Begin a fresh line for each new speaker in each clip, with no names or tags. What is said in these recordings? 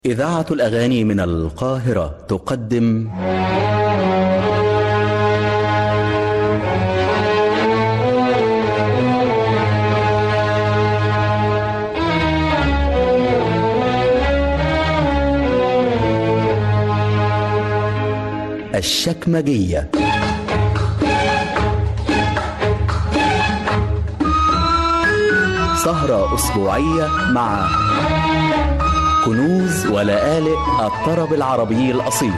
إذاعة الأغاني من القاهرة تقدم الشكمجية سهرة أسبوعية مع كنوز ولآلئ الطرب العربي الأصيل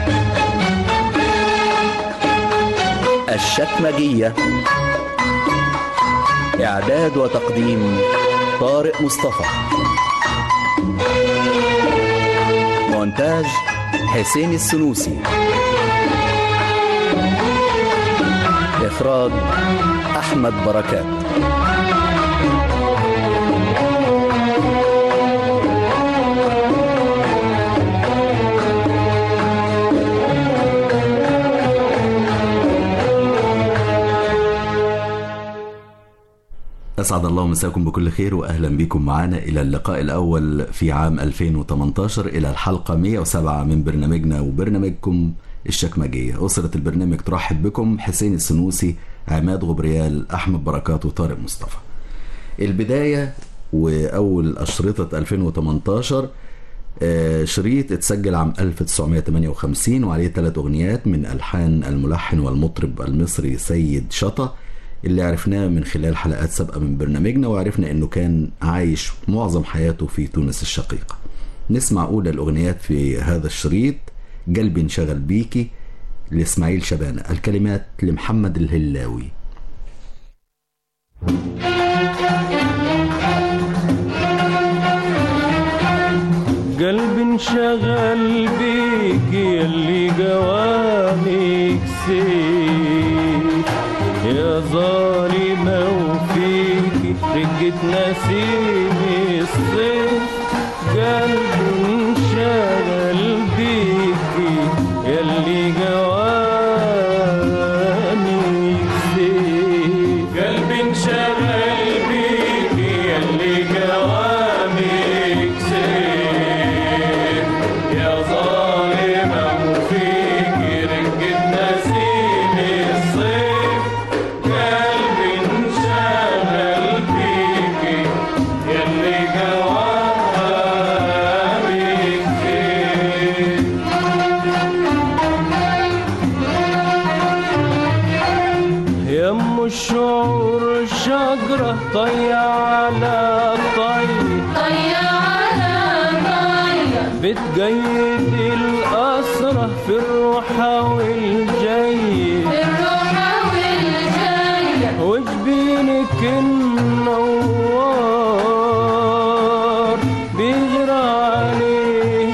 الشكمجية إعداد وتقديم طارق مصطفى مونتاج حسين السنوسي إخراج أحمد بركات أسعد الله مساكم بكل خير وأهلا بكم معنا إلى اللقاء الأول في عام 2018 إلى الحلقة 107 من برنامجنا وبرنامجكم الشكمجية أسرة البرنامج ترحب بكم حسين السنوسي عماد غبريال أحمد بركات وطارق مصطفى البداية وأول أشرطة 2018 آه، شريط اتسجل عام 1958 وعليه ثلاث أغنيات من ألحان الملحن والمطرب المصري سيد شطة اللي عرفناه من خلال حلقات سابقة من برنامجنا وعرفنا انه كان عايش معظم حياته في تونس الشقيقة نسمع أولى الأغنيات في هذا الشريط قلبي انشغل بيكي لإسماعيل شبانة الكلمات لمحمد الهلاوي
قلبي انشغل بيك يلي جوامك سيك يا ظالمة وفيك رجت نسيم الصيف قلبي انشغل بيك يلي جوامك سيك قلبي انشغل بيك يلي جوامك سيف يا ظالمة وفيك رجت نسيم الصيف قلبي انشغل بيك يلي جوامك سيف يم الشعور شجرة طيع على طي
طيا على طيا
بتجيد الأسرة في الروحة والجاي
الروحة والجاية
وجبينك النوار بيجرى عليه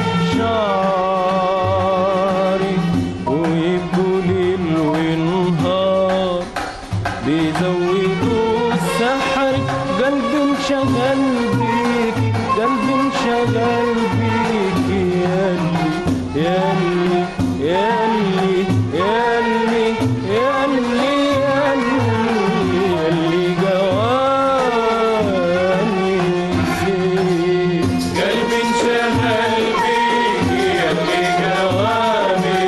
شعري ويبقوا ليل ونهار بيزودوا السحر قلبي انشغل بيك قلبي انشغل بيك ياللي ياللي ياللي ياللي ياللي ياللي جواني نسيت قلبي انشغل بيك ياللي جواني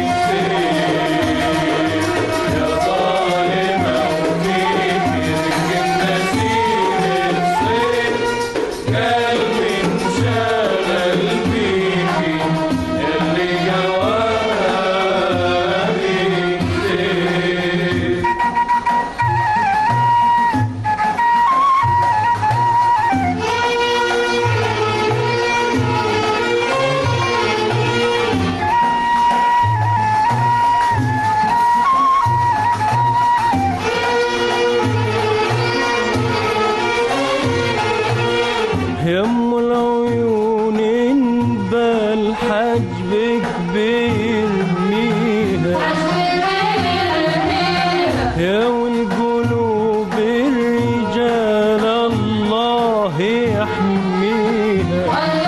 نسيت يا ظالمة وفيك رجل نسيم الصيف قلبي انشغل بيك اللي جوابي نسيت يم العيون انبال حجبك بيرميها يا والقلوب الرجال الله يحميها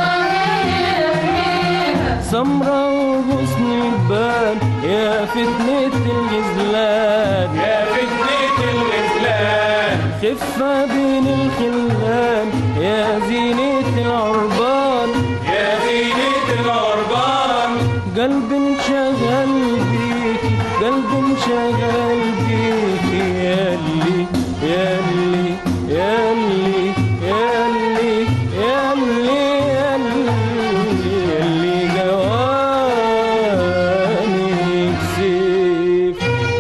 سمرة وغصن البال يا فتنة الغزلان يا فتنة الغزلان خفة بين الخلان يا زينة العربان يا زينة قلبي انشغل بيكي قلبي انشغل بيكي ياللي ياللي ياللي ياللي ياللي ياللي ياللي جوانك سيف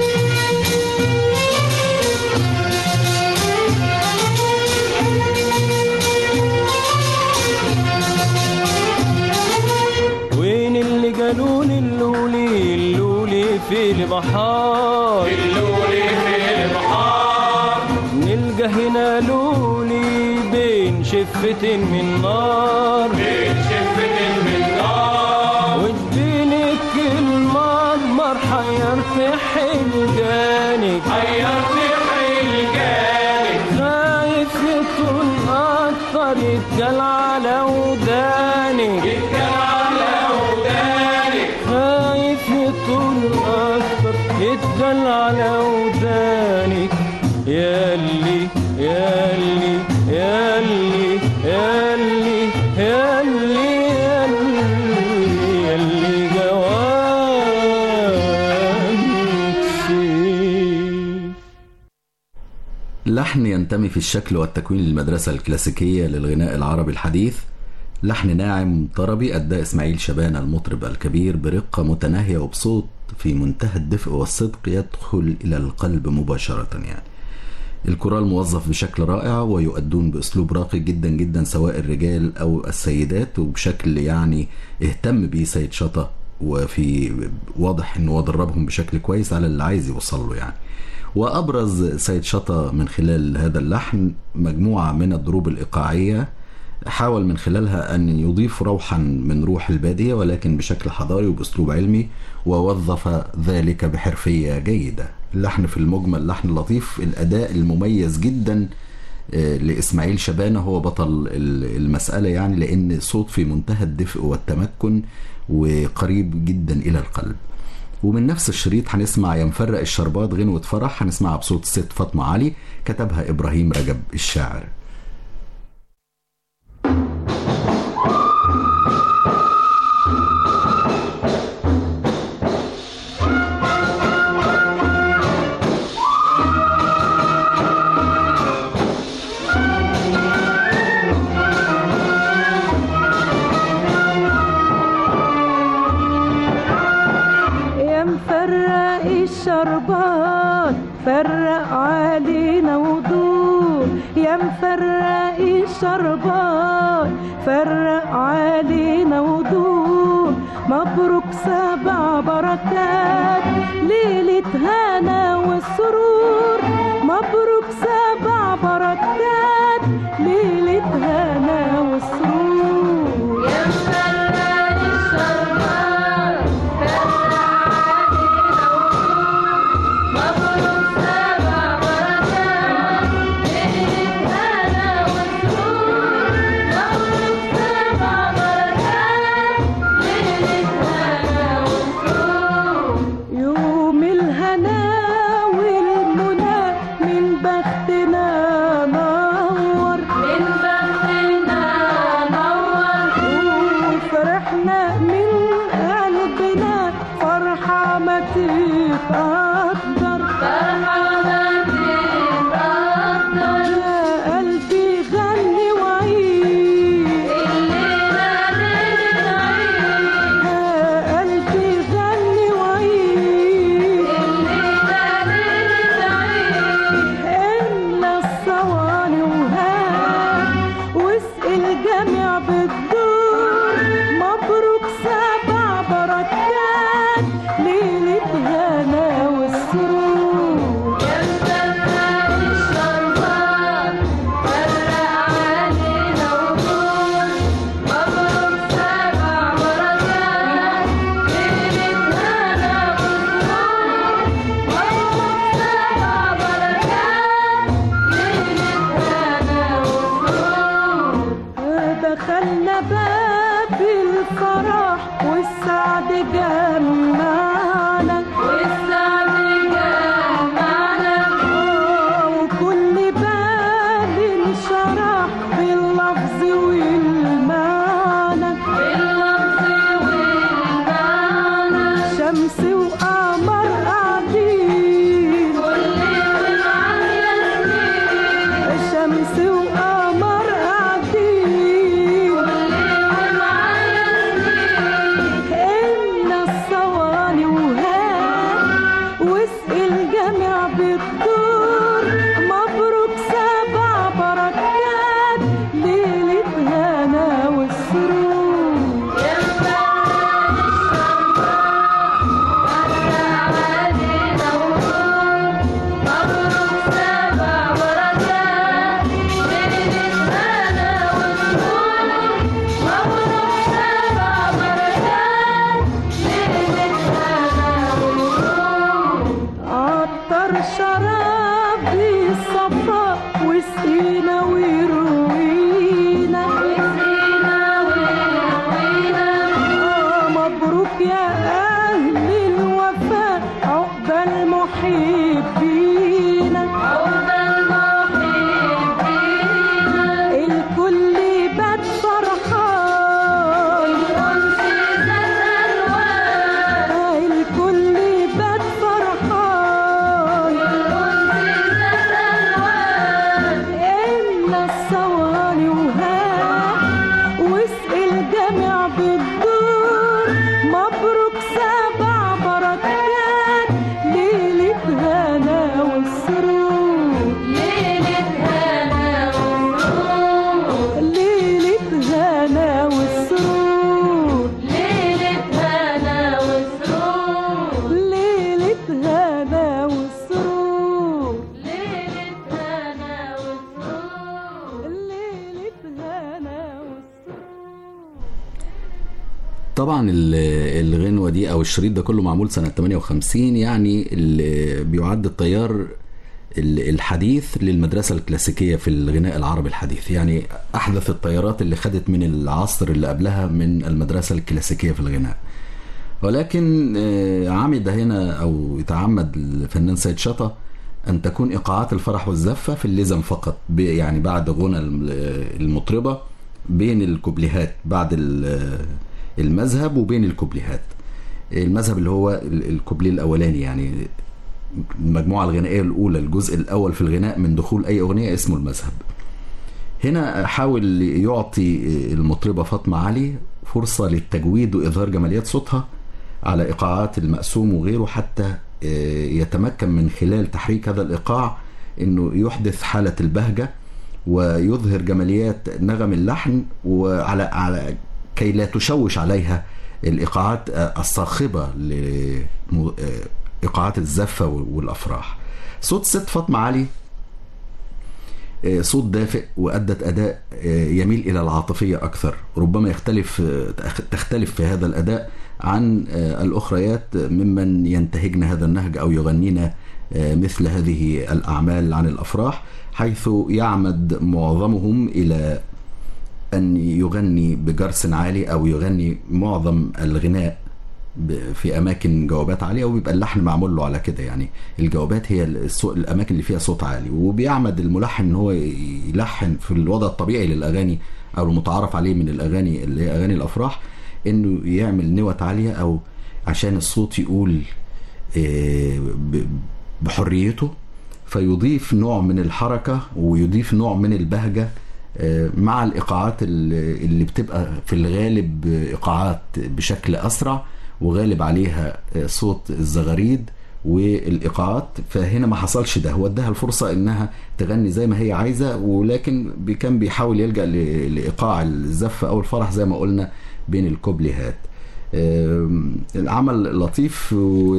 وين اللي قالولي اللولي اللولي في البحار
اللولي في البحار
نلقى هنا لولي بين شفتين من نار
بين شفة من نار
وجبينك المرمر حيرت حلقانك
حيرت حلقانك
خايف يطول اكتر يتقل على ودانك
يتكل على ودانك
خايف يطول اكتر يتقل على ودانك ياللي ياللي ياللي ياللي ياللي ياللي ياللي جوانك سيف
لحن ينتمي في الشكل والتكوين للمدرسة الكلاسيكية للغناء العربي الحديث لحن ناعم طربي أدى إسماعيل شبانة المطرب الكبير برقة متناهية وبصوت في منتهى الدفء والصدق يدخل إلى القلب مباشرة يعني الكورال موظف بشكل رائع ويؤدون بأسلوب راقي جدا جدا سواء الرجال أو السيدات وبشكل يعني اهتم بيه سيد شطة وفي واضح انه هو دربهم بشكل كويس على اللي عايز يوصل له يعني وابرز سيد شطة من خلال هذا اللحن مجموعة من الضروب الايقاعية حاول من خلالها أن يضيف روحا من روح البادية ولكن بشكل حضاري وبأسلوب علمي ووظف ذلك بحرفية جيدة اللحن في المجمل لحن لطيف الأداء المميز جدا آه، لإسماعيل شبانة هو بطل ال- المسألة يعني لأن صوت في منتهى الدفء والتمكن وقريب جدا إلى القلب ومن نفس الشريط هنسمع يا مفرق الشربات غنوة فرح هنسمعها بصوت الست فاطمة علي كتبها إبراهيم رجب الشاعر
يا مفرق الشربات فرق علينا وضوء يا مفرق الشربات فرق علينا وضوء مبروك سبع بركات ليلة هنا والسرور مبروك سبع بركات ليلة هنا والسرور
يا مفرق الشربات فرق علينا وضوء مبروك سبع بركات ليلة هنا وسرور مبروك سبع بركات ليلة هنا وسرور
يوم الهنا والمنى من بختنا نور
من بختنا نور
وفرحنا من قلبنا فرحة ما تتقدر
فرحة ما تتقدر
يا قلبي غني وعيد
الليلة ليلة عيد
يا قلبي غني وعيد
الليلة ليلة عيد
إلا الصواني وهات واسقي الجميع بالدور مبروك سبع بركات ليلة هنا والسرور
يا مفرق الشربات فرق علينا وجود مبروك سبع بركات ليلة هنا وسرور مبروك سبع بركات ليلة هنا وسرور
دخلنا باب الفرح والسعد جمعنا
والسعد جمعنا
وكل بال انشرح باللفظ والمعنى
باللفظ والمعنى
طبعا ال- الغنوة دي او الشريط ده كله معمول سنة 58 يعني اللي بيعد التيار ال- الحديث للمدرسة الكلاسيكية في الغناء العربي الحديث يعني احدث التيارات اللي خدت من العصر اللي قبلها من المدرسة الكلاسيكية في الغناء ولكن آه، عمد هنا او يتعمد الفنان سيد شطة ان تكون ايقاعات الفرح والزفه في اللزم فقط ب- يعني بعد غنى الم- المطربه بين الكوبليهات بعد ال- المذهب وبين الكوبليهات المذهب اللي هو ال- الكوبليه الاولاني يعني المجموعه الغنائيه الاولى الجزء الاول في الغناء من دخول اي اغنيه اسمه المذهب هنا حاول يعطي المطربة فاطمة علي فرصة للتجويد وإظهار جماليات صوتها على إيقاعات المقسوم وغيره حتى آه، يتمكن من خلال تحريك هذا الإيقاع أنه يحدث حالة البهجة ويظهر جماليات نغم اللحن وعلى على كي لا تشوش عليها الإيقاعات آه، الصاخبة لإيقاعات الزفة والأفراح صوت ست فاطمة علي آه، صوت دافئ وأدت أداء آه، يميل إلى العاطفية أكثر ربما يختلف آه، تختلف في هذا الأداء عن آه، الأخريات ممن ينتهجن هذا النهج أو يغنين آه، مثل هذه الأعمال عن الأفراح حيث يعمد معظمهم إلى أن يغني بجرس عالي أو يغني معظم الغناء ب- في اماكن جوابات عاليه وبيبقى اللحن معمول له على كده يعني الجوابات هي الصو- الاماكن اللي فيها صوت عالي وبيعمد الملحن ان هو يلحن في الوضع الطبيعي للاغاني او المتعارف عليه من الاغاني اللي هي اغاني الافراح انه يعمل نوت عاليه او عشان الصوت يقول آه، ب- بحريته فيضيف نوع من الحركه ويضيف نوع من البهجه آه، مع الايقاعات اللي اللي بتبقى في الغالب ايقاعات بشكل اسرع وغالب عليها آه، صوت الزغاريد والايقاعات فهنا ما حصلش ده هو اداها الفرصه انها تغني زي ما هي عايزه ولكن بي- كان بيحاول يلجا ل- لايقاع الزف او الفرح زي ما قلنا بين الكوبليهات آم، العمل لطيف و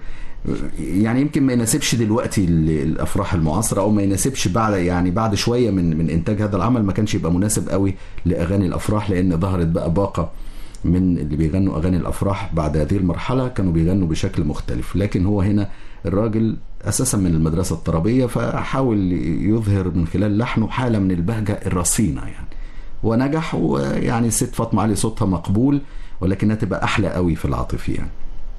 يعني يمكن ما يناسبش دلوقتي ال- الافراح المعاصره او ما يناسبش بعد يعني بعد شويه من من انتاج هذا العمل ما كانش يبقى مناسب قوي لاغاني الافراح لان ظهرت بقى باقه من اللي بيغنوا اغاني الافراح بعد هذه المرحله كانوا بيغنوا بشكل مختلف لكن هو هنا الراجل اساسا من المدرسه الطربيه فحاول يظهر من خلال لحنه حاله من البهجه الرصينه يعني ونجح ويعني الست فاطمه علي صوتها مقبول ولكنها تبقى احلى قوي في العاطفي يعني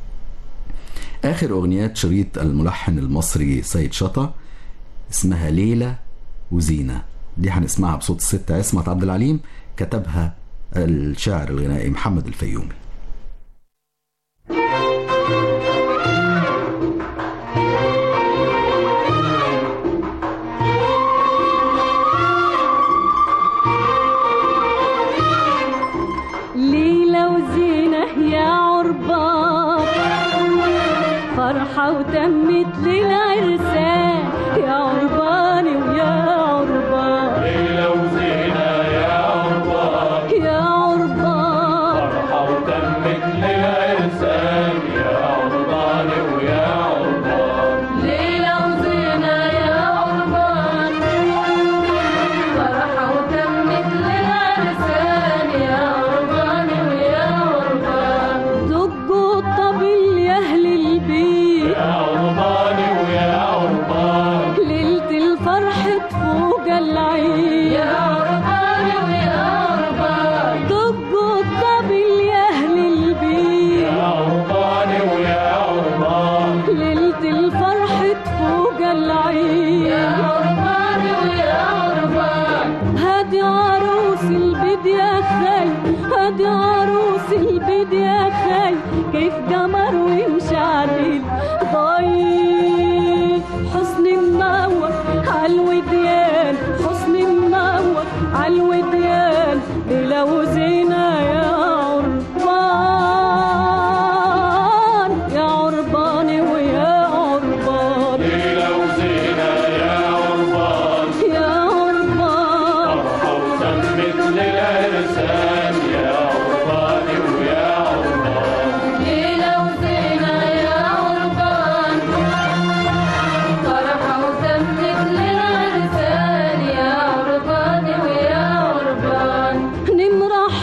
اخر اغنيات شريط الملحن المصري سيد شطا اسمها ليلى وزينه دي هنسمعها بصوت الست عصمت عبد العليم كتبها الشاعر الغنائي محمد الفيومي
ليلى وزينة يا عربان فرحة وتمت للعرسان يا عرباني ويا عربان
ليلة وزينة يا عربان
يا عربان
فرحة وتمت للعرسان يا عربان ويا عربان
ليلة وزينة يا عربان فرحة وتمت للعرسان يا عربان ويا عربان
دقوا الطبل يا أهل البيت
يا عربان ويا عربان
ليلة الفرح تفوق العيد
يا عربان ويا عربان
دقوا الطبل يا أهل البيت
يا عربان ويا عربان
ليلة الفرح تفوق العيد
يا عربان ويا عربان
هادي عروس البيت يا خي هادي عروس البيت يا خي كيف قمر ومشعل ضيف حسن منور عالوديان حسن منور عالوديان ليلة وزينة يا عربان يا عرباني ويا عربان
ليلة وزينة يا عربان
يا عربان
فرحة وتمت للعرسان يا عربان ويا عربان
ليلة وزينة يا عربان فرحة وتمت للعرسان يا عربان ويا عربان
نمرة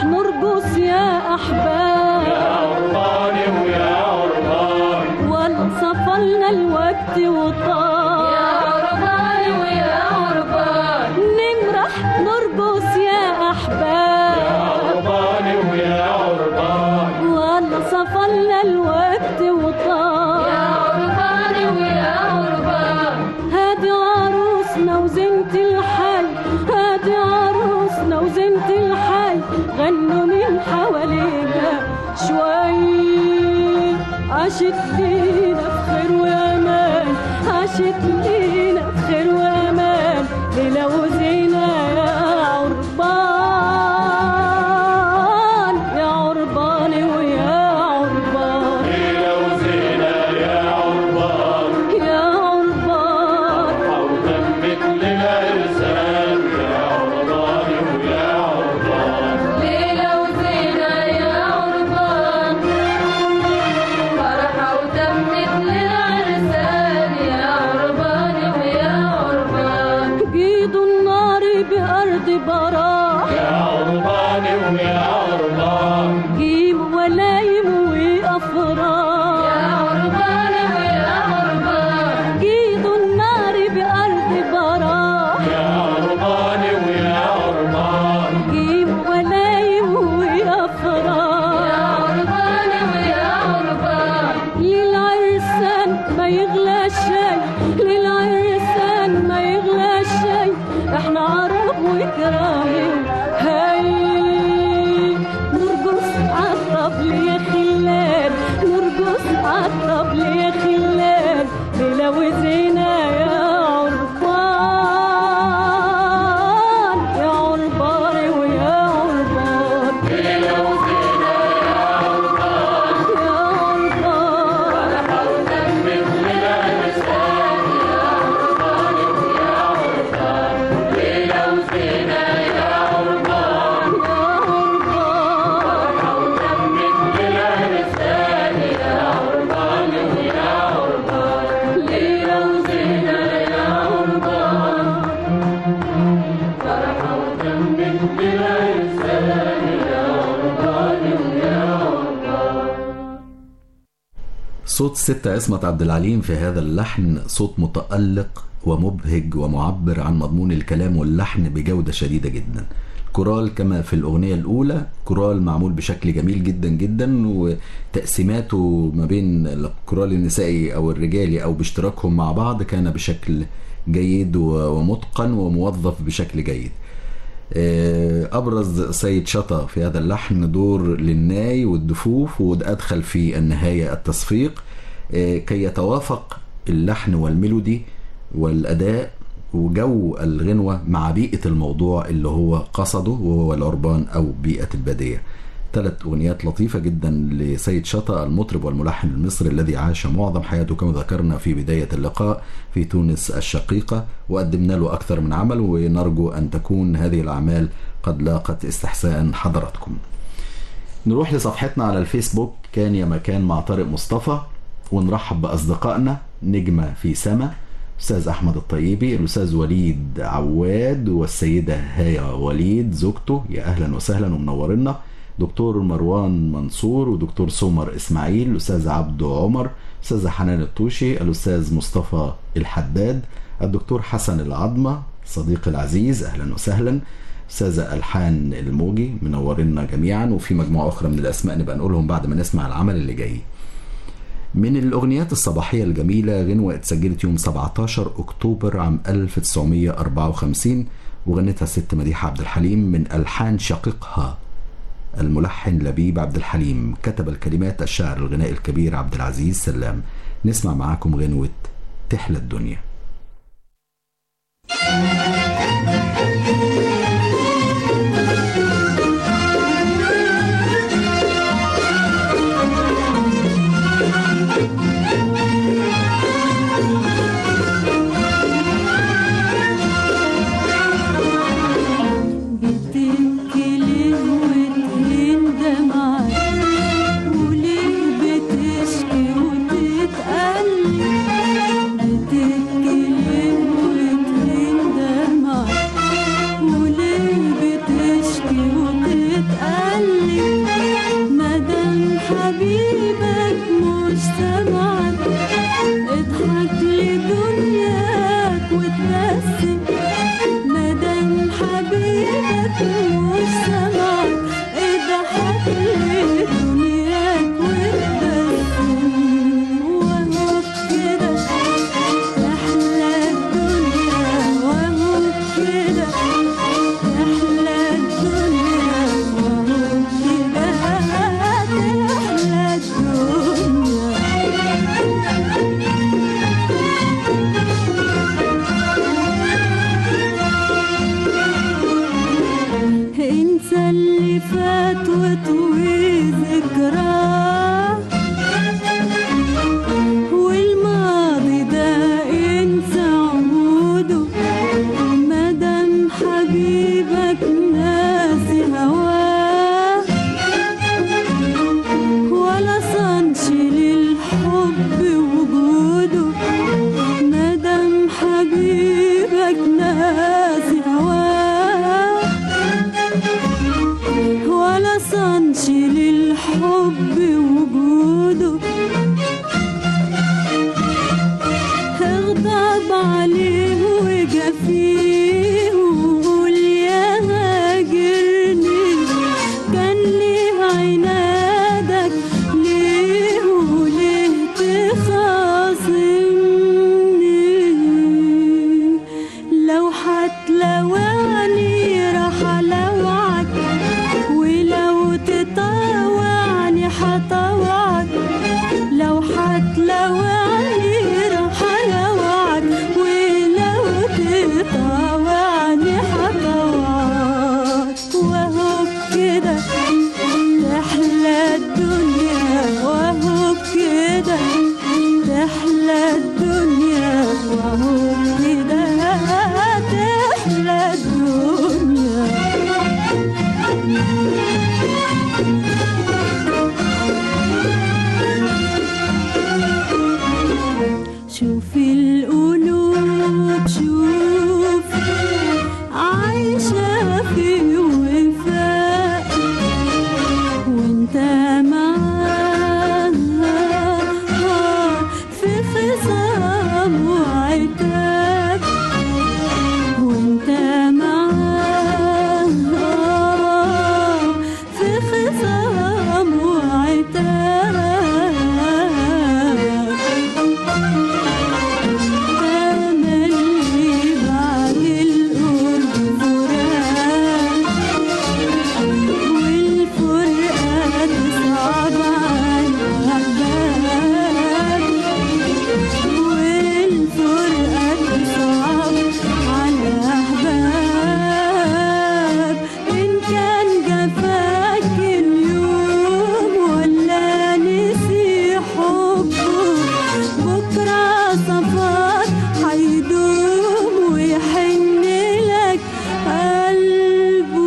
وطار
يا عربان ويا عربان
نمرح نرقص يا أحباب
عرباني ويا عربان
والله صفلنا الوقت وطار
يا عربان ويا عربان
هادي عروسنا وزنت الحي هادي عروسنا وزنت الحي غنوا من حوالينا شوي عاشت لينا بخير وامان عاشت لينا بخير وامان ليلة وزينة يا عربان يا عرباني ويا عربان
ليلة وزينة يا عربان
يا عربان
وتمت للعرسان يا عرباني ويا عربان
ليلة وزينة يا عربان فرحة وتمت للعرسان يا عربان ويا عربان
جيدوا النار بأرض براح
يا عرباني ويا عربان
جيم ولايم
يا
وأفراح
عربان ويا عربان
جيدوا النار بأرض براح
يا عرباني ويا عربان
جيم ولايم
يا
وأفراح
عربان ويا عربان
للعرسان ما يغلى شي للعرسان ما يغلى شي احنا عرب وكراهي هاي نرقص عالطبل يا خلال نرقص عالطبل يا خلال ليلة وزينة يا عربان يا عربان ويا عربان
ليلة وزينة يا عربان
يا عربان
وتمت للعرسان يا عرباني ويا عربان ليلة وزينة يا عربان وتمت للعرسان يا عرباني ويا عربان ليلة وزينة يا عربان فرحة وتمت للعرسان يا عرباني ويا عربان
صوت الستة عصمت عبد العليم في هذا اللحن صوت متألق ومبهج ومعبر عن مضمون الكلام واللحن بجودة شديدة جدا كورال كما في الأغنية الأولى كورال معمول بشكل جميل جدا جدا وتقسيماته ما بين الكورال النسائي أو الرجالي أو باشتراكهم مع بعض كان بشكل جيد ومتقن وموظف بشكل جيد أبرز سيد شطا في هذا اللحن دور للناي والدفوف وأدخل في النهاية التصفيق آه، كي يتوافق اللحن والميلودي والأداء وجو الغنوة مع بيئة الموضوع اللي هو قصده وهو العربان أو بيئة البادية ثلاث أغنيات لطيفة جدا لسيد شطا المطرب والملحن المصري الذي عاش معظم حياته كما ذكرنا في بداية اللقاء في تونس الشقيقة وقدمنا له أكثر من عمل ونرجو أن تكون هذه الأعمال قد لاقت استحسان حضراتكم نروح لصفحتنا على الفيسبوك كان يا مكان مع طارق مصطفى ونرحب بأصدقائنا نجمة في سما أستاذ أحمد الطيبي الأستاذ وليد عواد والسيدة هايا وليد زوجته يا أهلا وسهلا ومنورنا دكتور مروان منصور ودكتور سمر إسماعيل الأستاذ عبدو عمر أستاذة حنان الطوشي الأستاذ مصطفى الحداد الدكتور حسن العظمة صديقي العزيز أهلا وسهلا أستاذة ألحان الموجي منورنا جميعا وفي مجموعة أخرى من الأسماء نبقى نقولهم بعد ما نسمع العمل اللي جاي من الأغنيات الصباحية الجميلة غنوة اتسجلت يوم 17 أكتوبر عام 1954 وغنتها الست مديحة عبد الحليم من ألحان شقيقها الملحن لبيب عبد الحليم كتب الكلمات الشاعر الغنائي الكبير عبد العزيز سلام نسمع معاكم غنوة تحلى الدنيا
بتبكي ليه وتندم عليه وليه بتشكي وتتألم بتبكي ليه وتندم عليه وليه بتشكي وتتألم مادام حبيبك مش سامعك اضحك لي الحب وجوده اغضب عليه وجفيه وقول يا هاجرني كان ليه عنادك ليه وليه تخاصمني لو هتلوعني راح الوعك ولو تطوعني هطوعك لو هتلوعني راح الوعك ولو تطوعني هطوعك وهو كده تحلى الدنيا وهو كده تحلى الدنيا وهو كده تحلى الدنيا شوف القلوب شوف عايشة في وفاء وانت معاها في خصام وعتاب وانت معاها في خصام وعتاب تملي بعد القرب فراق والفرقة تصعب على الأحباب والفرقة تصعب على الأحباب إن كان جفاك اليوم ولا نسي حبه بكرة صفات هيدوم ويحن لك قلبه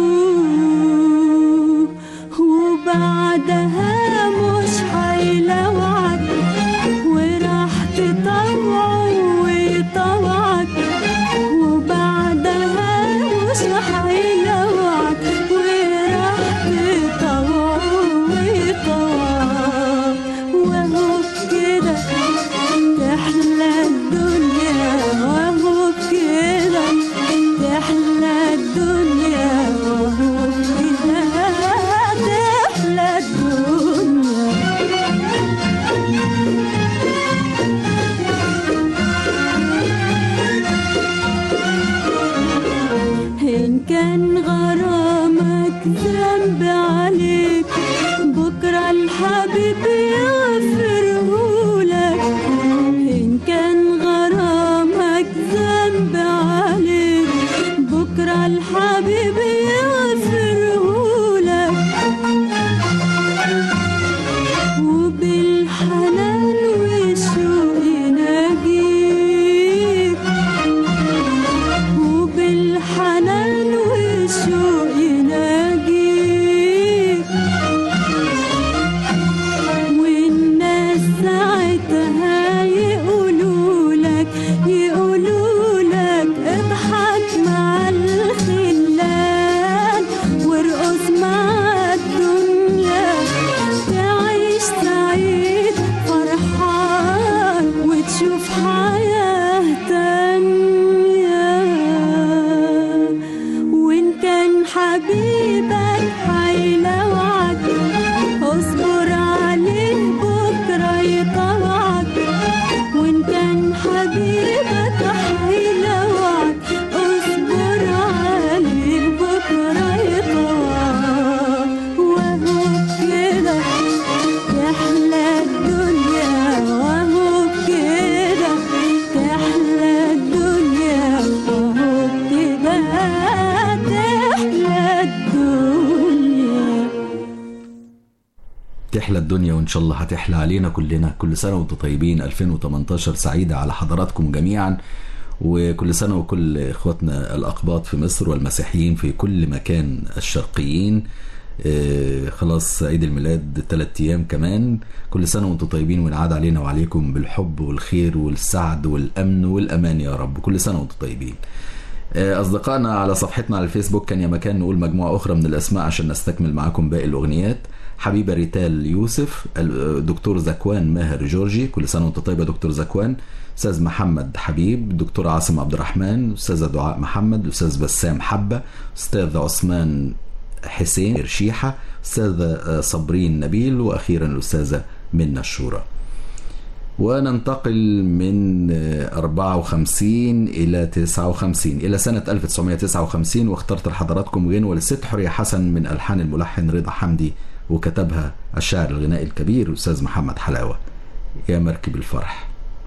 وبعدها مش هيلوعك وراح تطوعه ويطوعك وبعدها مش هيلوعك وراح تطوعه ويطوعك وهو كده تحلى الدنيا وهو كده تحلى الدنيا وهو كده تحلى الدنيا إن كان غرامك ذنب عليك بكرة الحبيب يغفرهولك إن كان غرامك ذنب عليك بكرة الحبيب يغفرهولك وبالحنان والشوق يناجيك وبالحنان والشوق يناجيك والناس ساعتها يقولوا لك يقولوا لك اضحك مع الخلان وارقص مع الدنيا تعيش سعيد فرحان وتشوف حياة تانية وإن كان حبيبك هيلوعك اصبر عليه بكرة يطوعك وإن كان حبيبك هيلوعك اصبر عليه بكرة يطوعك وهو كده تحلى الدنيا وهو كده تحلى الدنيا وهو كده تحلى الدنيا
تحلى الدنيا وان شاء الله هتحلى علينا كلنا كل سنه وانتم طيبين 2018 سعيده على حضراتكم جميعا وكل سنه وكل اخواتنا الاقباط في مصر والمسيحيين في كل مكان الشرقيين آه، خلاص عيد الميلاد ثلاث ايام كمان كل سنه وانتم طيبين وينعاد علينا وعليكم بالحب والخير والسعد والامن والامان يا رب كل سنه وانتم طيبين آه، اصدقائنا على صفحتنا على الفيسبوك كان يا مكان نقول مجموعه اخرى من الاسماء عشان نستكمل معاكم باقي الاغنيات حبيبة ريتال يوسف الدكتور زكوان ماهر جورجي كل سنة وانت طيب يا دكتور زكوان أستاذ محمد حبيب دكتور عاصم عبد الرحمن أستاذة دعاء محمد أستاذ بسام حبة أستاذ عثمان حسين رشيحة أستاذة صبرين نبيل وأخيرا الأستاذة منى الشورى وننتقل من 54 إلى 59 إلى سنة 1959 واخترت لحضراتكم غنوة لست حورية حسن من ألحان الملحن رضا حمدي وكتبها الشاعر الغنائي الكبير الأستاذ محمد حلاوة يا مركب الفرح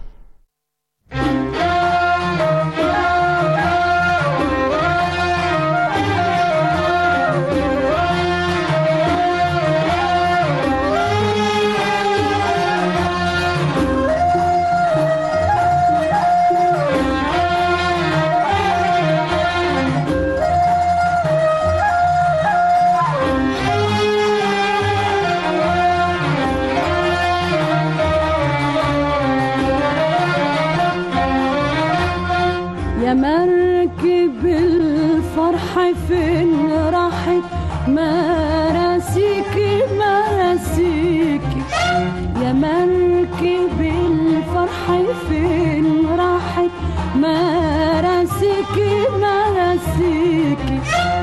يا مركب الفرح فين راحت مراسيكي مراسيكي يا مركب الفرح فين راحت مراسيكي مراسيكي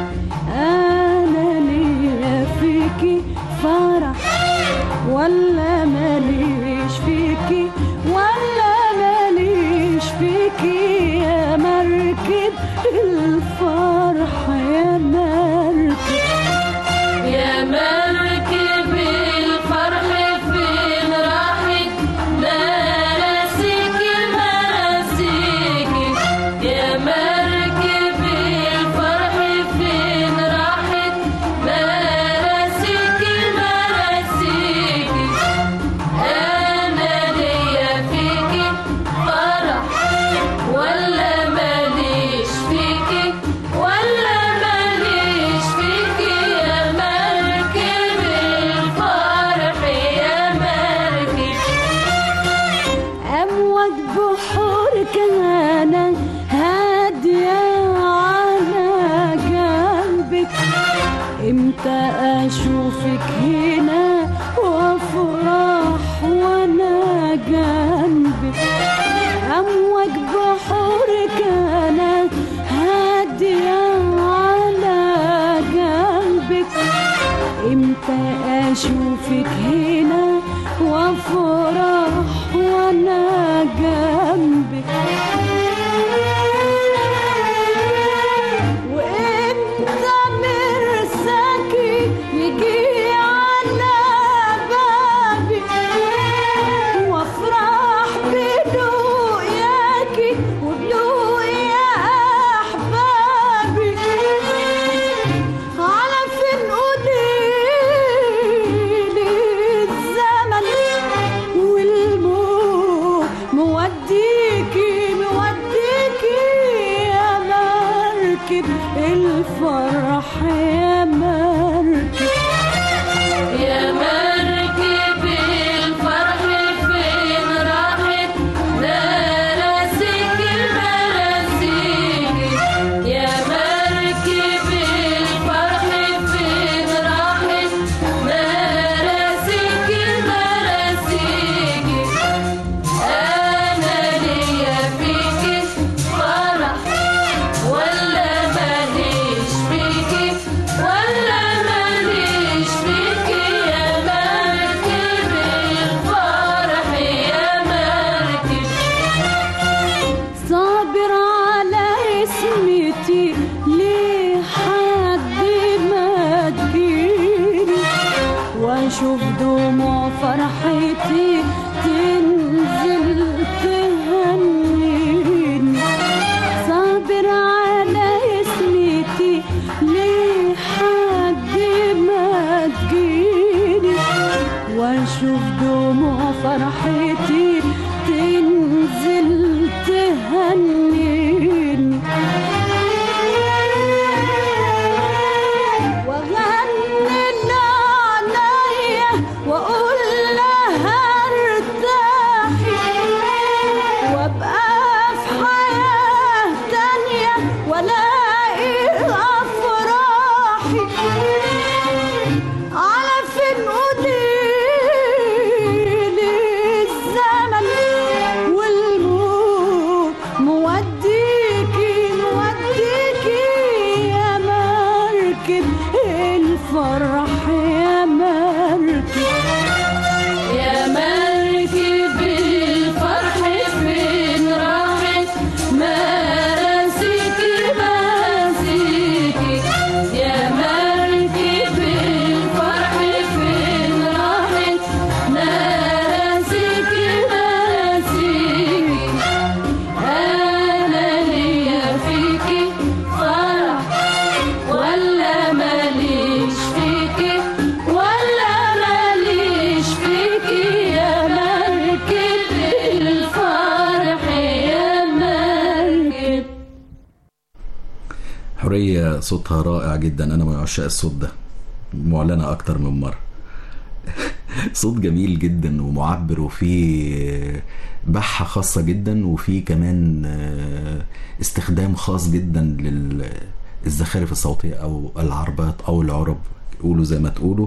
انا ليا فيكي فرح ولا ماليش فيكي ولا ماليش فيكي يا مركب الفرح يا مركب
يا مركب الفرح فين راحت مراسيكي مراسيكي يا مركب الفرح فين راحت مراسيكي مراسيكي أنا ليا فيكي فرح ولا ماليش فيكي ولا ماليش فيكي يا مركب الفرح يا مركب
أمواج بحور كان هادية على قلبك امتى أشوفك هنا وأفرح وأنا جنبك أمواج بحور كان هادية على قلبك امتى اشوفك هنا وافرح وانا جنبك وامتى مرساكي يجي على بابي وافرح بدوقياكي وبدوقيا احبابي على فين قوليلي الزمن والموت موديكي موديكي يا مركب الفرح يا مركب
يا مركب الفرح فين راحت مراسيكي مراسيكي يا مركب الفرح فين راحت مراسيكي مراسيكي أنا ليا فيكي فرح ولا ماليش فيكي ولا ماليش فيكي يا مركب الفرح يا مركب
صابر على اسمتي لحد ما تجيني واشوف دموع فرحتي تنزل تهنيني صابر على اسمتي لحد ما تجيني واشوف دموع فرحتي تنزل تهنيني واغني لعنايا واقول لها ارتاحي وابقى في حياه تانيه والاقي افراحي على فين
حورية صوتها رائع جدا أنا من عشاق الصوت ده معلنة أكتر من مرة صوت جميل جدا ومعبر وفيه بحة خاصة جدا وفيه كمان آه، استخدام خاص جدا للزخارف الصوتية أو العربات أو العرب قولوا زي ما تقولوا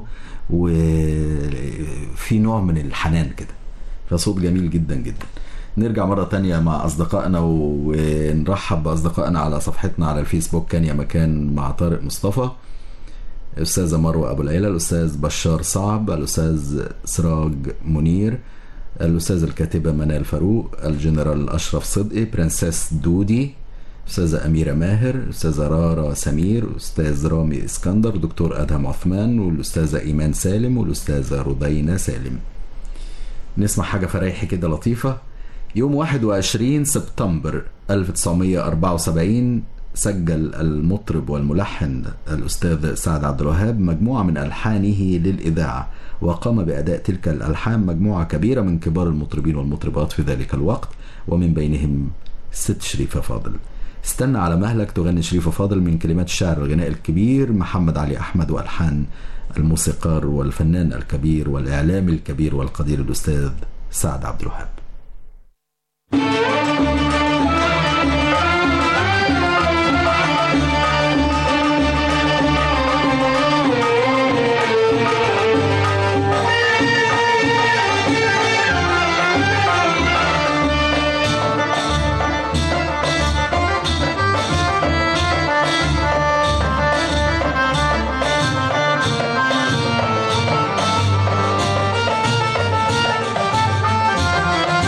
وفي نوع من الحنان كده فصوت جميل جدا جدا نرجع مرة تانية مع أصدقائنا ونرحب بأصدقائنا على صفحتنا على الفيسبوك كان يا مكان مع طارق مصطفى الأستاذة مروة أبو العيلة الأستاذ بشار صعب الأستاذ سراج منير الأستاذة الكاتبة منال فاروق الجنرال أشرف صدقي برنسيس دودي أستاذة أميرة ماهر أستاذة رارا سمير أستاذ رامي إسكندر دكتور أدهم عثمان والأستاذة إيمان سالم والأستاذة رضينا سالم نسمع حاجة فريحي كده لطيفة يوم 21 سبتمبر 1974 سجل المطرب والملحن الأستاذ سعد عبد الوهاب مجموعة من ألحانه للإذاعة وقام بأداء تلك الألحان مجموعة كبيرة من كبار المطربين والمطربات في ذلك الوقت ومن بينهم ست شريفة فاضل استنى على مهلك تغني شريفة فاضل من كلمات الشاعر الغناء الكبير محمد علي أحمد وألحان الموسيقار والفنان الكبير والإعلامي الكبير والقدير الأستاذ سعد عبد الوهاب
Thank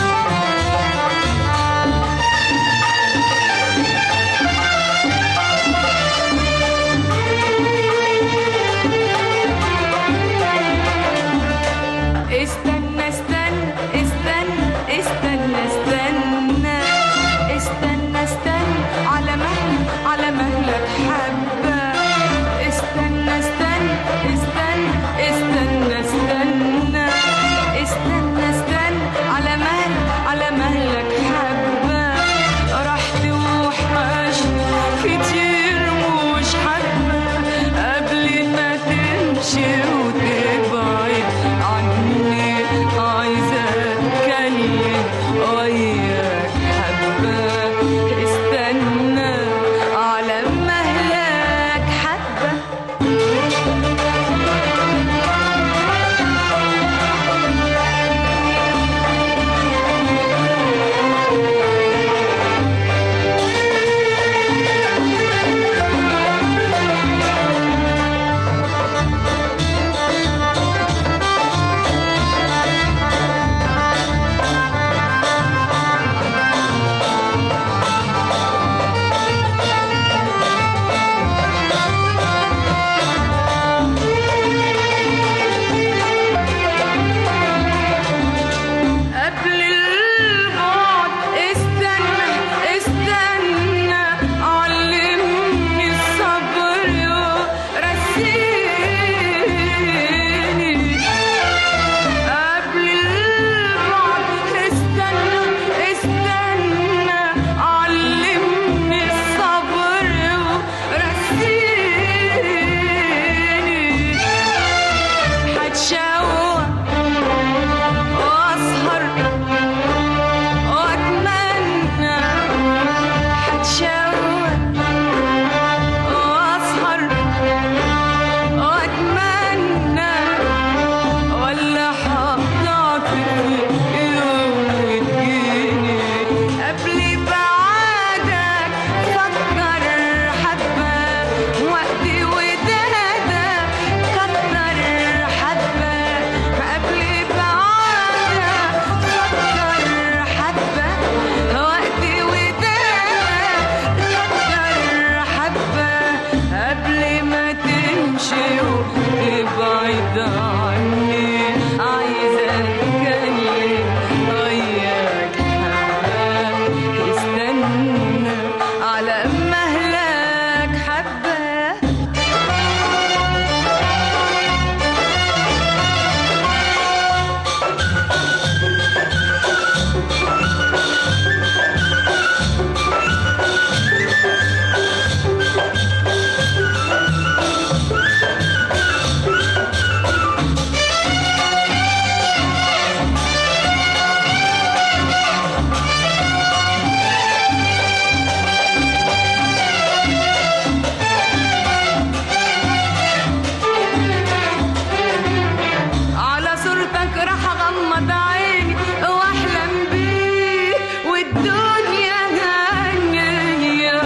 راح اغمض عيني واحلم بيه والدنيا هانية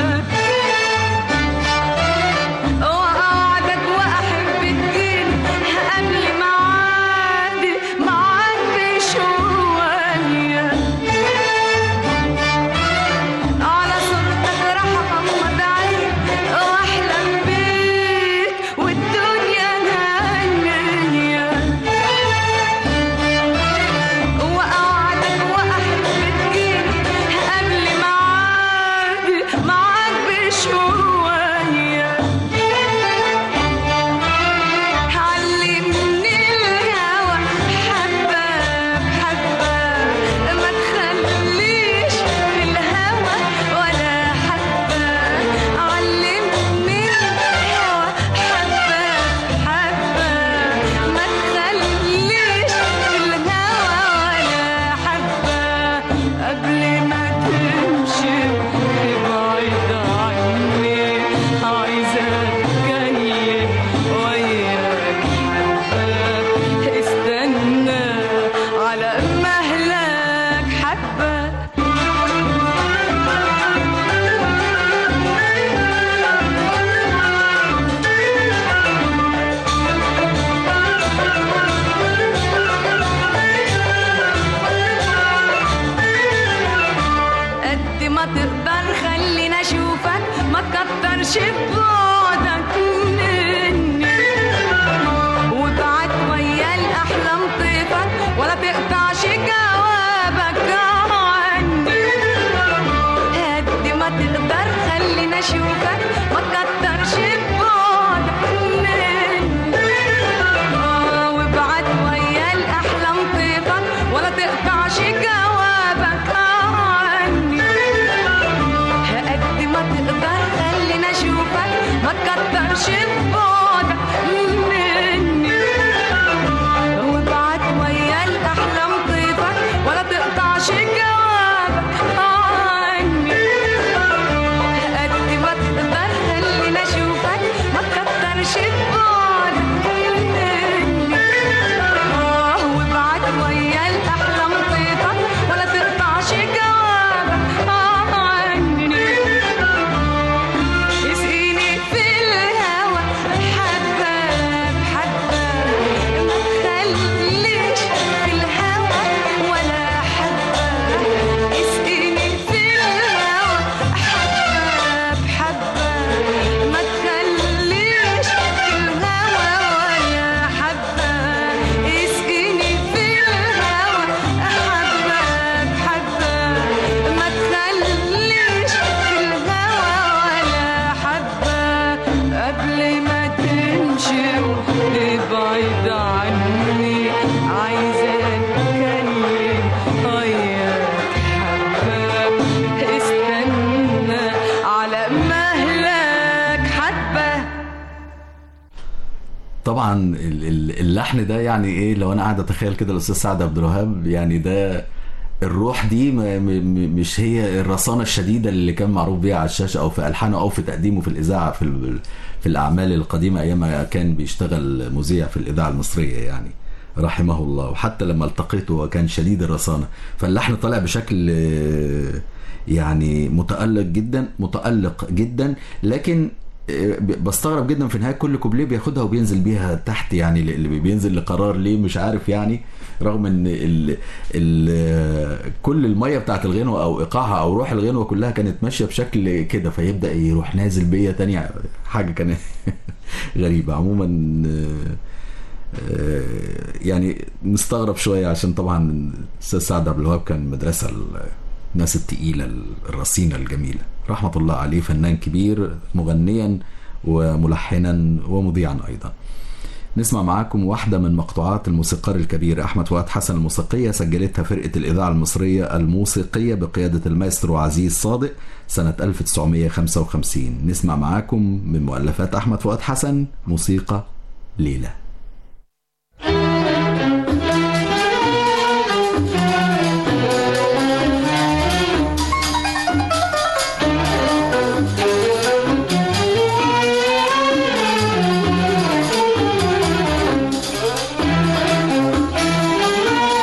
واقعدك واحب الدين قبل معادي معاك بشوية على صورتك راح اغمض عيني واحلم بيك والدنيا هانية واقعدك واحب تجيني قبل معادي معاك بشوية علمني الهوى حبة بحبة ما تخليش في الهوى ولا حبة علمني الهوى حبة بحبة ما تخليش في الهوى ولا حبة قبل ما تمشي بعيد عني عايزة أتكلم وياك حبة استنى على مهلك حبة قد ما تقدر خلينا اشوفك ما تكترش ببعدك مني وابعت ويا الاحلام طيفك ولا تقطعش جوابك عني قد ما تقدر خلينا اشوفك ما تكترش ببعدك مني آه، وابعت ويا الاحلام طيفك ولا تقطعش جوابك عني قد ما تقدر خلينا اشوفك ما تكترش ببعدك مني وابعت ويا الاحلام طيفك ولا تقطعش جوابك عني قد ما تقدر خلينا اشوفك ما تكترش ببعدك مني آه، وابعت ويا الاحلام طيفك ولا تقطعش جوابك عني اسقيني في الهوى حبة بحبة ما تخليش في الهوى ولا حبة اسقيني في الهوى حبة بحبة ما تخليش في الهوى ولا حبة اسقيني في الهوى حبة بحبة ما تخليش في الهوى ولا حبة قبل ما تمشي وتبعد عني عايزة أتكلم وياك حبة استنى على مهلك حبة
طبعا ال- ال- اللحن ده يعني ايه لو انا قاعد اتخيل كده الاستاذ سعد عبد الوهاب يعني ده الروح دي ما- م- م- مش هي الرصانه الشديده اللي كان معروف بيها على الشاشه او في الحانه او في تقديمه في الاذاعه في ال- في الاعمال القديمه ايام ما كان بيشتغل مذيع في الاذاعه المصريه يعني رحمه الله وحتى لما التقيته هو كان شديد الرصانه فاللحن طالع بشكل آه، يعني متالق جدا متالق جدا لكن بستغرب جدا في نهايه كل كوبليه بياخدها وبينزل بيها تحت يعني اللي بينزل لقرار ليه مش عارف يعني رغم ان ال ال كل الميه بتاعت الغنوه او ايقاعها او روح الغنوه كلها كانت ماشيه بشكل كده فيبدا يروح نازل بيا تاني حاجه كانت غريبه عموما آه، يعني مستغرب شويه عشان طبعا الاستاذ سعد عبد الوهاب كان مدرسه الناس التقيله الرصينه الجميله رحمه الله عليه فنان كبير مغنيا وملحنا ومذيعا ايضا نسمع معاكم واحدة من مقطوعات الموسيقار الكبير أحمد فؤاد حسن الموسيقية سجلتها فرقة الإذاعة المصرية الموسيقية بقيادة المايسترو عزيز صادق سنة 1955 نسمع معاكم من مؤلفات أحمد فؤاد حسن موسيقى ليلة
Thank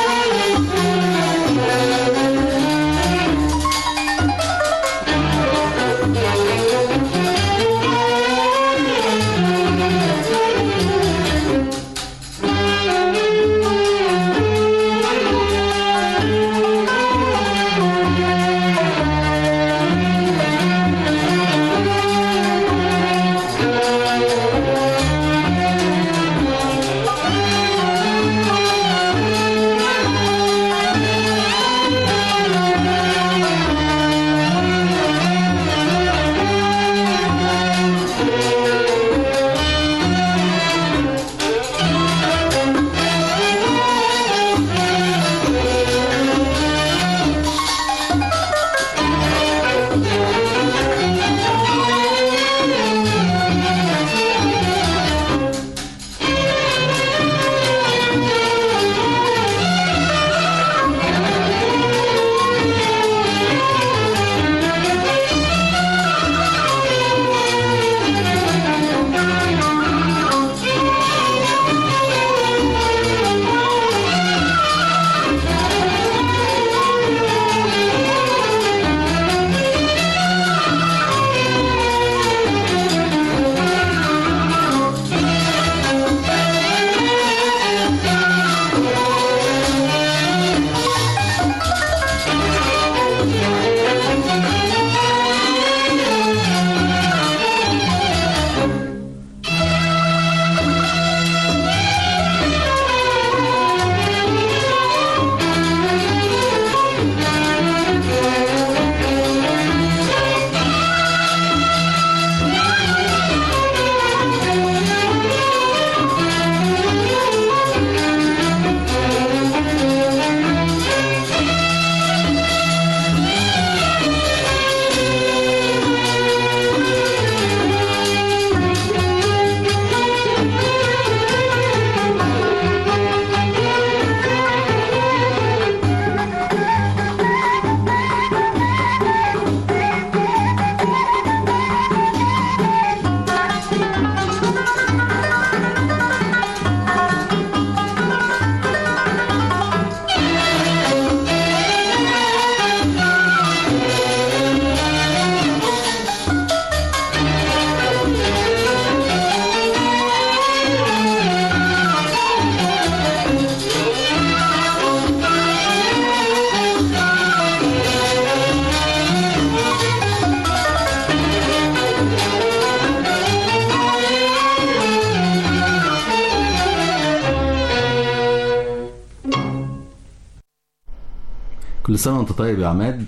كل سنة وانت طيب يا عماد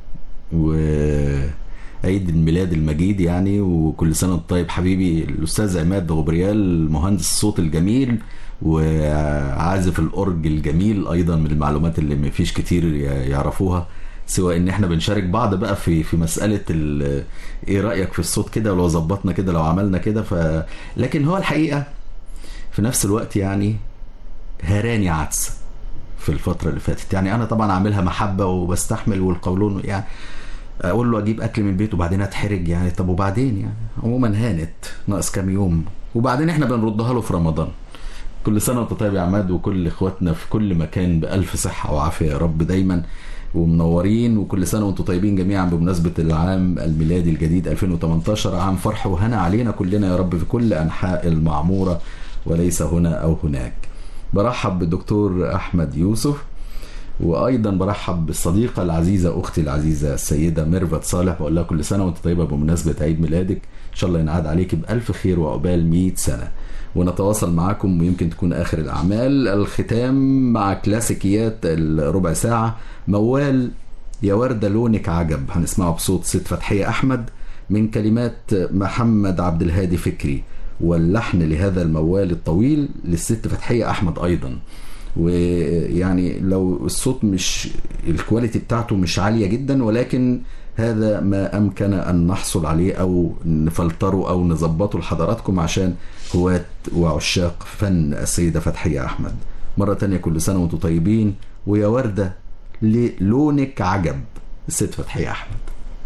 وعيد الميلاد المجيد يعني وكل سنة وانت طيب حبيبي الأستاذ عماد غبريال مهندس الصوت الجميل وعازف الأورج الجميل أيضا من المعلومات اللي مفيش كتير يعرفوها سواء ان احنا بنشارك بعض بقى في في مساله ال- ايه رايك في الصوت كده ولو ظبطنا كده لو عملنا كده ف لكن هو الحقيقه في نفس الوقت يعني هراني عدسه في الفتره اللي فاتت يعني انا طبعا عاملها محبه وبستحمل والقولون يعني اقول له اجيب اكل من البيت وبعدين اتحرج يعني طب وبعدين يعني عموما هانت ناقص كام يوم وبعدين احنا بنردها له في رمضان كل سنه وانت طيب يا عماد وكل اخواتنا في كل مكان بالف صحه وعافيه يا رب دايما ومنورين وكل سنه وانتم طيبين جميعا بمناسبه العام الميلادي الجديد 2018 عام فرح وهنا علينا كلنا يا رب في كل انحاء المعموره وليس هنا او هناك. برحب بالدكتور احمد يوسف وايضا برحب بالصديقه العزيزه اختي العزيزه السيده ميرفت صالح بقول لها كل سنه وانت طيبه بمناسبه عيد ميلادك ان شاء الله ينعاد عليك بالف خير وعقبال 100 سنه ونتواصل معكم ويمكن تكون اخر الاعمال الختام مع كلاسيكيات الربع ساعه موال يا ورده لونك عجب هنسمعه بصوت ست فتحيه احمد من كلمات محمد عبد الهادي فكري واللحن لهذا الموال الطويل للست فتحيه احمد ايضا ويعني لو الصوت مش الكواليتي بتاعته مش عالية جدا ولكن هذا ما أمكن أن نحصل عليه أو نفلتره أو نظبطه لحضراتكم عشان هواة وعشاق فن السيدة فتحية أحمد مرة تانية كل سنة وانتم طيبين ويا وردة لونك عجب الست فتحية أحمد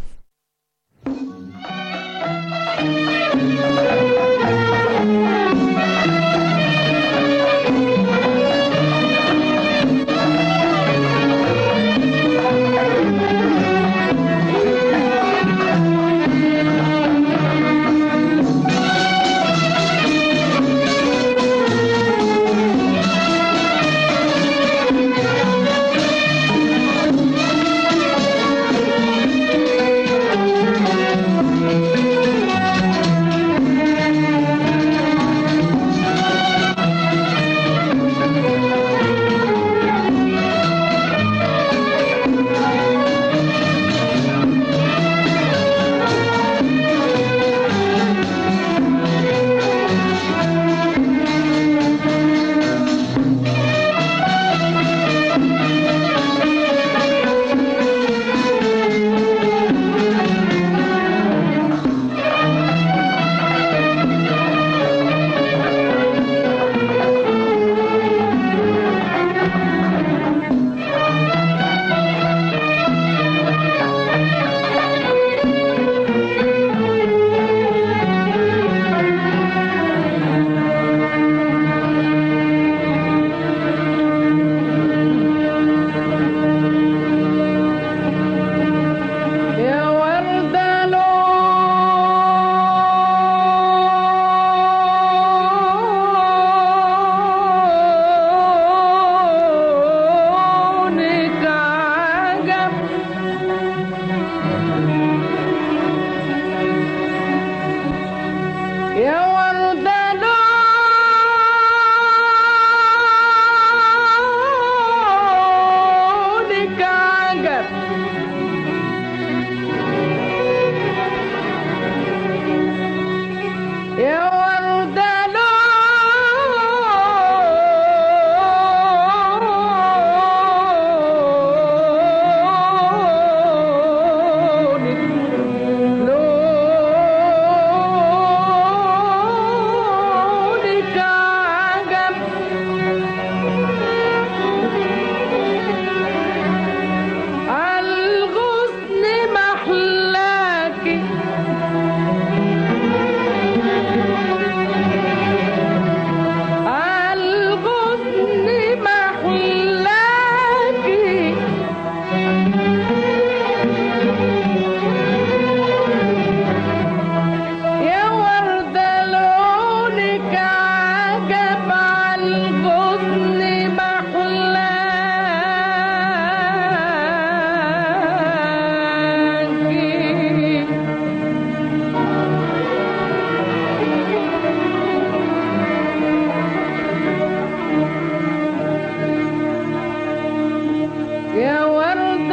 يا وردة لونك عجب يا وردة لونك عجب يا وردة لونك لونك عجب عالغصن محلاكي عالغصن محلاكي يا وردة لونك عجب عالغصن محلاكي يا ورد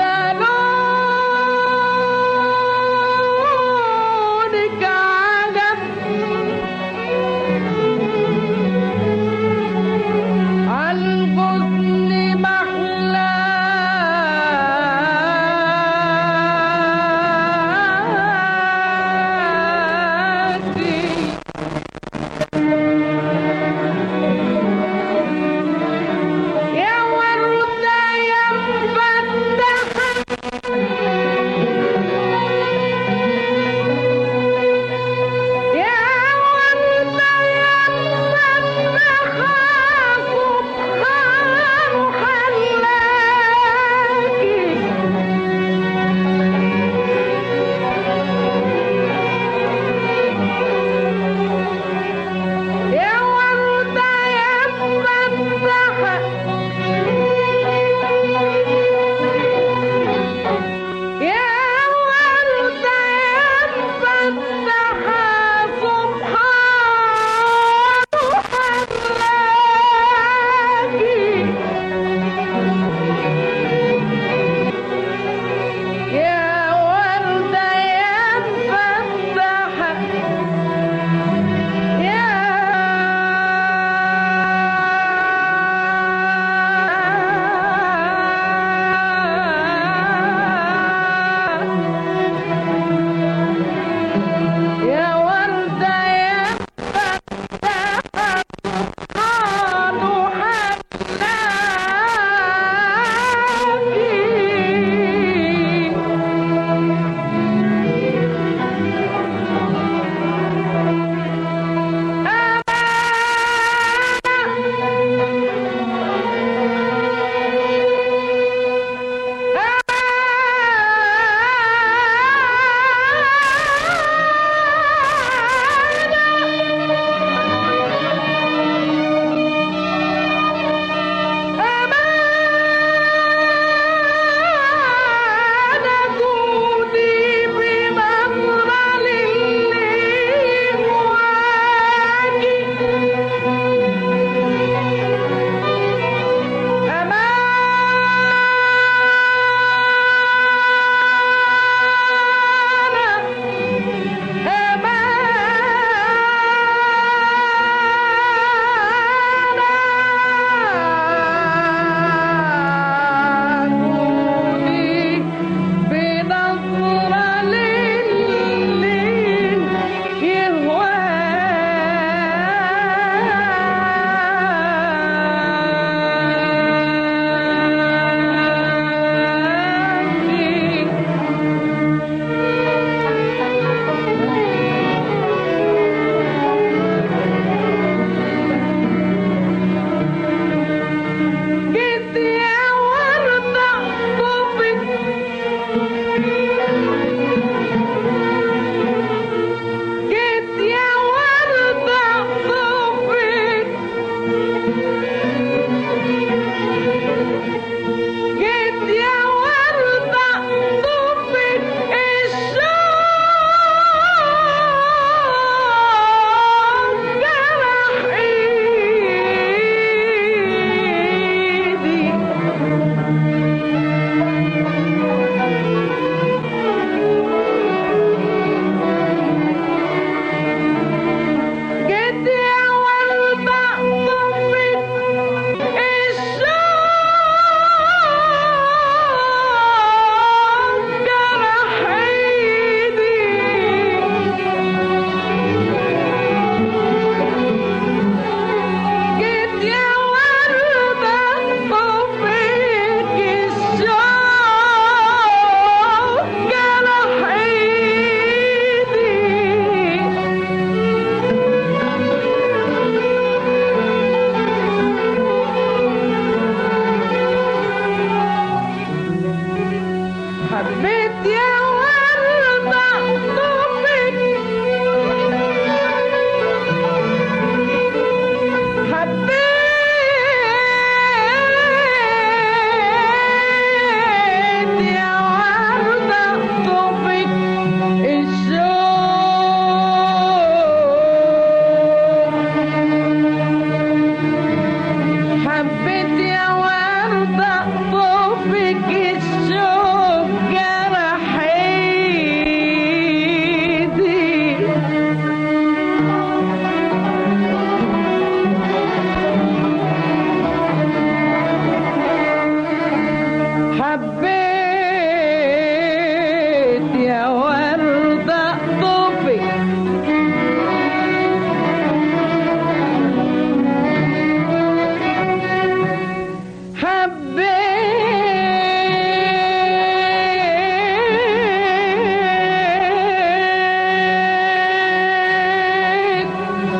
حبيت يا وردة طوبك حبيت يا وردة طوبك الشوق حبيت يا وردة طوفك الشوق جرح ايدي حبيت يا وردة طوفك حبيت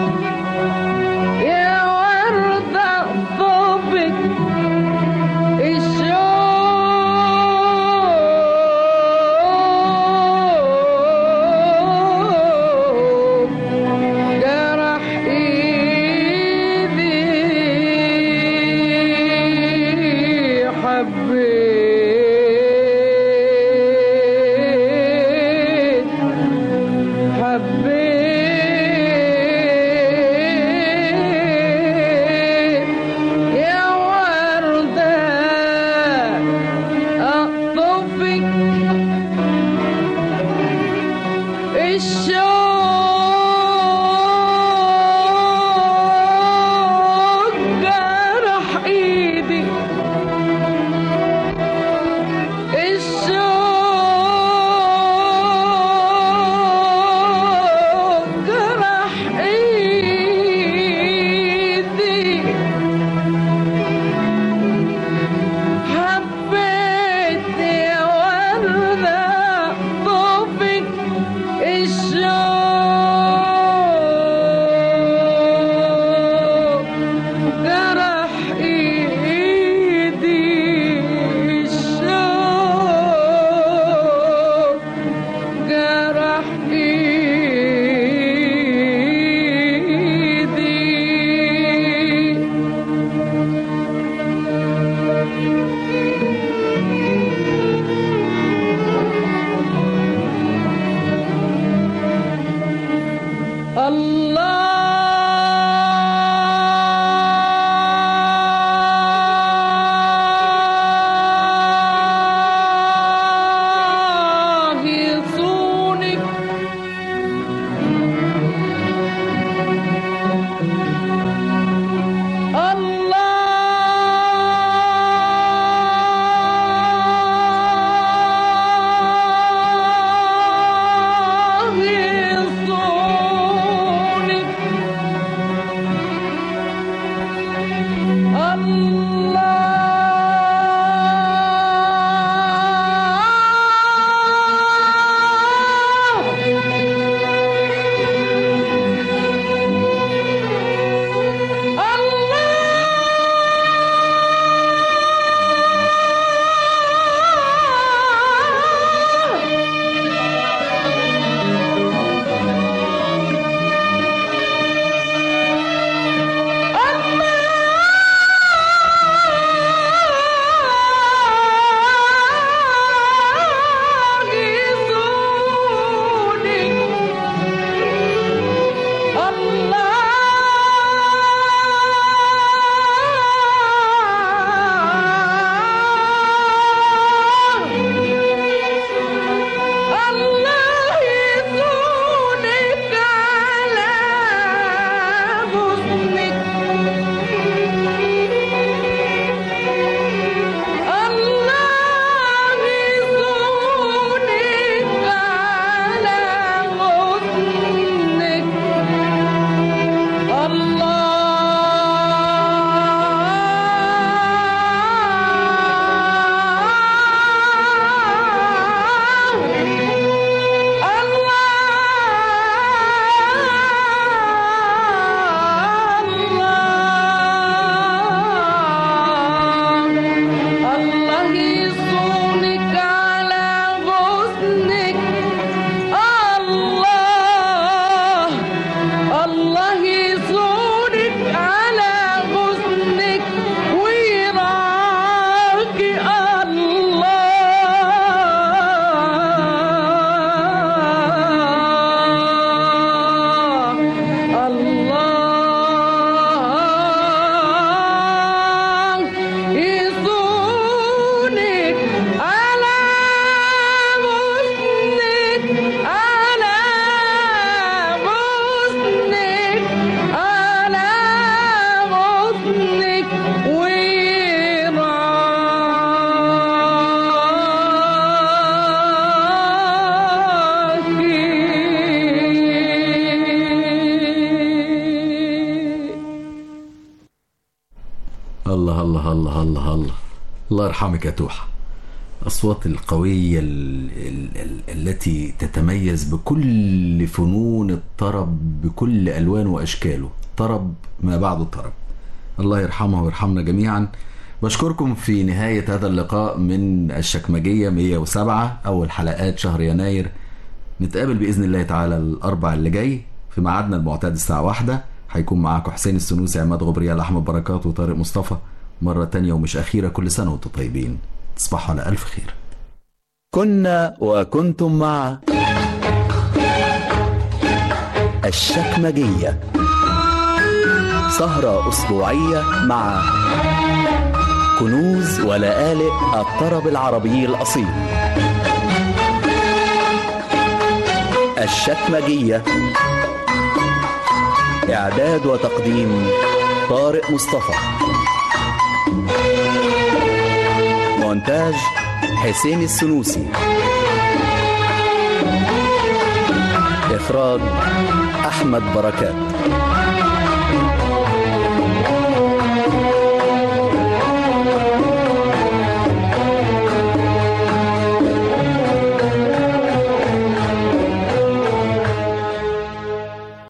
يا وردة طوبك الشوق جرح ايدي حبيت حبيت يا وردة أطفك الشوق جرح ايدي
الله الله الله الله يرحمك يا توحة الأصوات القوية ال ال ال التي تتميز بكل فنون الطرب بكل ألوانه وأشكاله طرب ما بعده طرب الله يرحمها ويرحمنا جميعا بشكركم في نهاية هذا اللقاء من الشكمجية 107 أول حلقات شهر يناير نتقابل بإذن الله تعالى الأربع اللي جاي في ميعادنا المعتاد الساعة واحدة هيكون معاكم حسين السنوسي عماد غبريال أحمد بركات وطارق مصطفى مرة تانية ومش أخيرة كل سنة وانتم طيبين تصبحوا على ألف خير
كنا وكنتم مع الشكمجية سهرة أسبوعية مع كنوز ولآلئ الطرب العربي الأصيل الشكمجية إعداد وتقديم طارق مصطفى مونتاج حسين السنوسي إخراج أحمد بركات